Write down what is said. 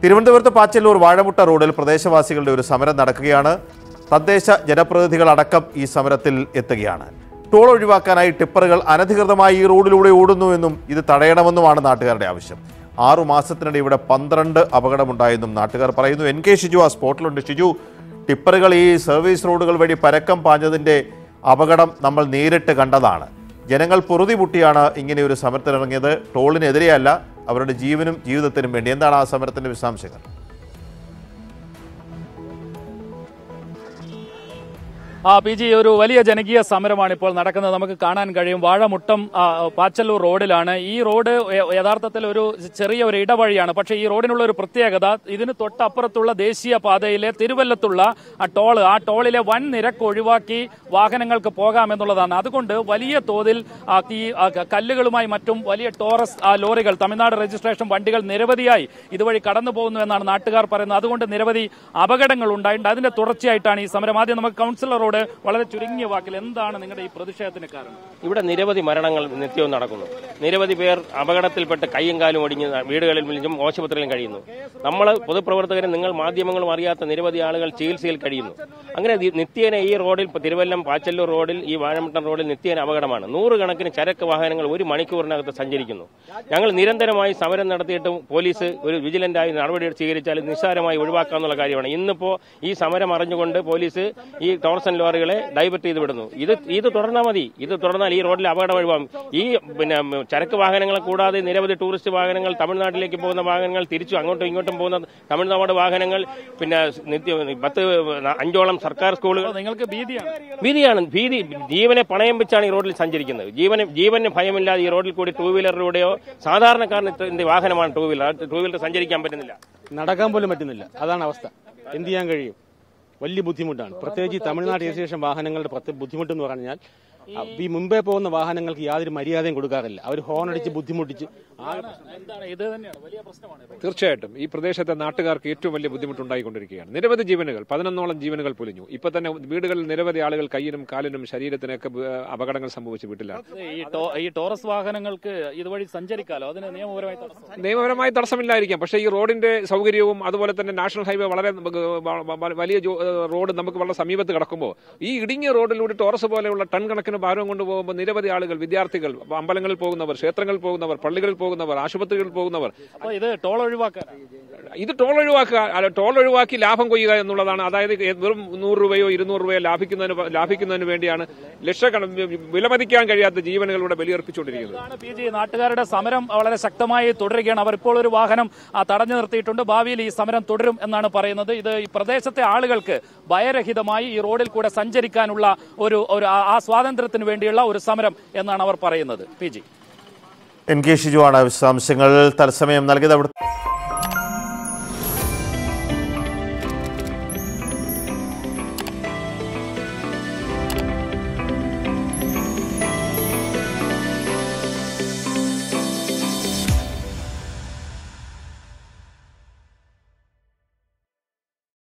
തിരുവനന്തപുരത്ത് പാച്ചല്ലൂർ വാഴമുട്ട റോഡിൽ പ്രദേശവാസികളുടെ ഒരു സമരം നടക്കുകയാണ് തദ്ദേശ ജനപ്രതിനിധികൾ അടക്കം ഈ സമരത്തിൽ എത്തുകയാണ് ടോൾ ഒഴിവാക്കാനായി ടിപ്പറുകൾ അനധികൃതമായി ഈ റോഡിലൂടെ ഓടുന്നുവെന്നും ഇത് തടയണമെന്നുമാണ് നാട്ടുകാരുടെ ആവശ്യം ആറു മാസത്തിനിടെ ഇവിടെ പന്ത്രണ്ട് അപകടമുണ്ടായെന്നും നാട്ടുകാർ പറയുന്നു എൻ കെ ഷിജു ആ സ്പോട്ടിലുണ്ട് ഷിജു ടിപ്പറുകൾ ഈ സർവീസ് റോഡുകൾ വഴി പരക്കം പാഞ്ഞതിൻ്റെ അപകടം നമ്മൾ നേരിട്ട് കണ്ടതാണ് ജനങ്ങൾ പൊറുതി മുട്ടിയാണ് ഇങ്ങനെ ഒരു സമരത്തിനിറങ്ങിയത് ടോളിനെതിരെയല്ല അവരുടെ ജീവനും ജീവിതത്തിനും വേണ്ടി എന്താണ് ആ സമരത്തിന്റെ വിശദാംശങ്ങൾ ആ പി ജി ഒരു വലിയ ജനകീയ സമരമാണ് ഇപ്പോൾ നടക്കുന്നത് നമുക്ക് കാണാൻ കഴിയും വാഴമുട്ടം ആ, പാച്ചല്ലൂർ റോഡിലാണ് ഈ റോഡ് യ- യഥാർത്ഥത്തിൽ ഒരു ചെറിയ ഒരു ഇടവഴിയാണ് പക്ഷേ ഈ റോഡിനുള്ള ഒരു പ്രത്യേകത ഇതിന് തൊട്ടപ്പുറത്തുള്ള ദേശീയ പാതയിലെ തിരുവല്ലത്തുള്ള ആ ടോള് ആ ടോളിലെ വൻ നിരക്ക് ഒഴിവാക്കി വാഹനങ്ങൾക്ക് പോകാമെന്നുള്ളതാണ് അതുകൊണ്ട് വലിയ തോതിൽ ആ, ഈ ആ, ക- കല്ലുകളുമായി മറ്റും വലിയ ടോറസ് ആ, ലോറികൾ തമിഴ്നാട് രജിസ്ട്രേഷൻ വണ്ടികൾ നിരവധിയായി ഇതുവഴി കടന്നു പോകുന്നു എന്നാണ് നാട്ടുകാർ പറയുന്നത് അതുകൊണ്ട് നിരവധി അപകടങ്ങൾ ഉണ്ടായിട്ടുണ്ട് അതിന്റെ തുടർച്ചയായിട്ടാണ് ഈ സമരം ആദ്യം നമുക്ക് കൗൺസിലറോട് വളരെ ചുരുങ്ങിയ വാക്കിൽ എന്താണ് നിങ്ങളുടെ ഈ പ്രതിഷേധത്തിന് കാരണം ഇവിടെ നിരവധി മരണങ്ങൾ നിത്യവും നടക്കുന്നു നിരവധി പേർ അപകടത്തിൽപ്പെട്ട് കൈയും കാലും ഒടിഞ്ഞ് വീടുകളിൽ വിളിച്ചും ആശുപത്രിയിലും കഴിയുന്നു നമ്മൾ പൊതുപ്രവർത്തകരും നിങ്ങൾ മാധ്യമങ്ങളും അറിയാത്ത നിരവധി ആളുകൾ ചികിത്സയിൽ കഴിയുന്നു അങ്ങനെ ദി- നിത്യേന ഈ റോഡിൽ ഇപ്പൊ തിരുവല്ലം പാച്ചല്ലൂർ റോഡിൽ ഈ വാഴമുട്ടം റോഡിൽ നിത്യേന അപകടമാണ് നൂറുകണക്കിന് ചരക്ക് വാഹനങ്ങൾ ഒരു മണിക്കൂറിനകത്ത് സഞ്ചരിക്കുന്നു ഞങ്ങൾ നിരന്തരമായി സമരം നടത്തിയിട്ടും പോലീസ് ഒരു വിജിലന്റായി നടപടി സ്വീകരിച്ചാൽ നിസ്സാരമായി ഒഴിവാക്കാന്നുള്ള കാര്യമാണ് ഇന്നിപ്പോ ഈ സമരം അറിഞ്ഞുകൊണ്ട് പോലീസ് ഈ ടോർസൻ ലോറികളെ ഡൈവേർട്ട് ചെയ്ത് വിടുന്നു ഇത് ഇത് തുടർന്നാൽ മതി ഇത് തുടർന്നാൽ ഈ റോഡിൽ അപകടം ഒഴിവാകും ഈ പിന്നെ ഉം, ചരക്ക് വാഹനങ്ങളെ കൂടാതെ നിരവധി ടൂറിസ്റ്റ് വാഹനങ്ങൾ തമിഴ്നാട്ടിലേക്ക് പോകുന്ന വാഹനങ്ങൾ തിരിച്ചു അങ്ങോട്ടും ഇങ്ങോട്ടും പോകുന്ന തമിഴ്നാട് വാഹനങ്ങൾ പിന്നെ നിത്യ പത്ത് അഞ്ചോളം സർക്കാർ സ്കൂളുകൾ അപ്പോൾ നിങ്ങൾക്ക് ഭീതിയാണ് ഭീതിയാണ് ഭീതി ജീവനെ പണയം വെച്ചാണ് ഈ റോഡിൽ സഞ്ചരിക്കുന്നത് ജീവന് ജീവന് ഭയമില്ലാതെ ഈ റോഡിൽ കൂടി ടൂ വീലറിലൂടെയോ സാധാരണക്കാരന് ഇതിന്റെ വാഹനമാണ് ടൂ വീലർ ടൂ വീലർ സഞ്ചരിക്കാൻ പറ്റുന്നില്ല നടക്കാൻ പോലും പറ്റുന്നില്ല അതാണ് അവസ്ഥ എന്ത് ചെയ്യാൻ കഴിയും വലിയ ബുദ്ധിമുട്ടാണ് പ്രത്യേകിച്ച് ഈ തമിഴ്നാട് രജിസ്ട്രേഷൻ വാഹനങ്ങളുടെ പ്രത്യേക ബുദ്ധിമുട്ട് എന്ന് പറഞ്ഞാൽ അ- ഈ മുമ്പേ പോകുന്ന വാഹനങ്ങൾക്ക് യാതൊരു മര്യാദയും കൊടുക്കാറില്ല അവർ ഹോൺ അടിച്ച് ബുദ്ധിമുട്ടിച്ച് ആകെ എന്താണ് ഇത് തന്നെയാണ് വലിയ പ്രശ്നമാണ് ഇത്. തീർച്ചയായിട്ടും ഈ പ്രദേശത്തെ നാട്ടുകാർക്ക് ഏറ്റവും വലിയ ബുദ്ധിമുട്ടുണ്ടായിക്കൊണ്ടിരിക്കുകയാണ് നിരവധി ജീവനുകൾ പതിനൊന്നോളം ജീവനുകൾ പൊലിഞ്ഞു ഇപ്പൊ തന്നെ വീടുകളിൽ നിരവധി ആളുകൾ കയ്യിനും കാലിനും ശരീരത്തിനൊക്കെ ബ- അപകടങ്ങൾ സംഭവിച്ചു വീട്ടിലാണ് ഈ ടോ- ഈ ടോറസ് വാഹനങ്ങൾക്ക് ഇതുവഴി സഞ്ചരിക്കാലോ അതിന് നിയമപരമായി തടസ്സം നിയമപരമായി തടസ്സമില്ലായിരിക്കാം പക്ഷേ ഈ റോഡിന്റെ സൗകര്യവും അതുപോലെ തന്നെ നാഷണൽ ഹൈവേ വളരെ വ- വ- വലിയ ജോ- റോഡ് നമുക്ക് വളരെ സമീപത്ത് കിടക്കുമ്പോൾ ഈ ഇടുങ്ങിയ റോഡിലൂടെ ടോറസ് പോലെയുള്ള ടൺ കണക്കിന് ഭാരം കൊണ്ടുപോകുമ്പോൾ നിരവധി ആളുകൾ വിദ്യാർത്ഥികൾ അമ്പലങ്ങളിൽ പോകുന്നവർ ക്ഷേത്രങ്ങളിൽ പോകുന്നവർ പള്ളികളിൽ പോകുന്നവർ ആശുപത്രികളിൽ പോകുന്നവർ അപ്പോൾ ഇത് ടോൾ ഒഴിവാക്കാൻ ഇത് ടോൾ ഒഴിവാക്കുക അല്ല ടോൾ ഒഴിവാക്കി ലാഭം കൊയ്യുക എന്നുള്ളതാണ് അതായത് വെറും നൂറ് രൂപയോ ഇരുന്നൂറ് രൂപയോ ലാഭിക്കുന്നതിന് പ- ലാഭിക്കുന്നതിന് വേണ്ടിയാണ് ലക്ഷക്കണ വിലമതിക്കാൻ കഴിയാത്ത ജീവനുകളുടെ ബലിയർപ്പിച്ചുകൊണ്ടിരിക്കുന്നത് ഇതാണ് പി ജി നാട്ടുകാരുടെ സമരം വളരെ ശക്തമായി തുടരുകയാണ് അവർ ഇപ്പോൾ ഒരു വാഹനം ആ, തടഞ്ഞു നിർത്തിയിട്ടുണ്ട് ഭാവിയിൽ ഈ സമരം തുടരും എന്നാണ് പറയുന്നത് ഇത് ഈ പ്രദേശത്തെ ആളുകൾക്ക് ഭയരഹിതമായി ഈ റോഡിൽ കൂടെ സഞ്ചരിക്കാനുള്ള ഒരു ഒരു ആ- ആ സ്വാതന്ത്ര്യത്തിന് വേണ്ടിയുള്ള ഒരു സമരം എന്നാണ് അവർ പറയുന്നത് P G N K Shiju ആണ് വിശദാംശങ്ങൾ തത്സമയം നൽകിയത് അവിടെ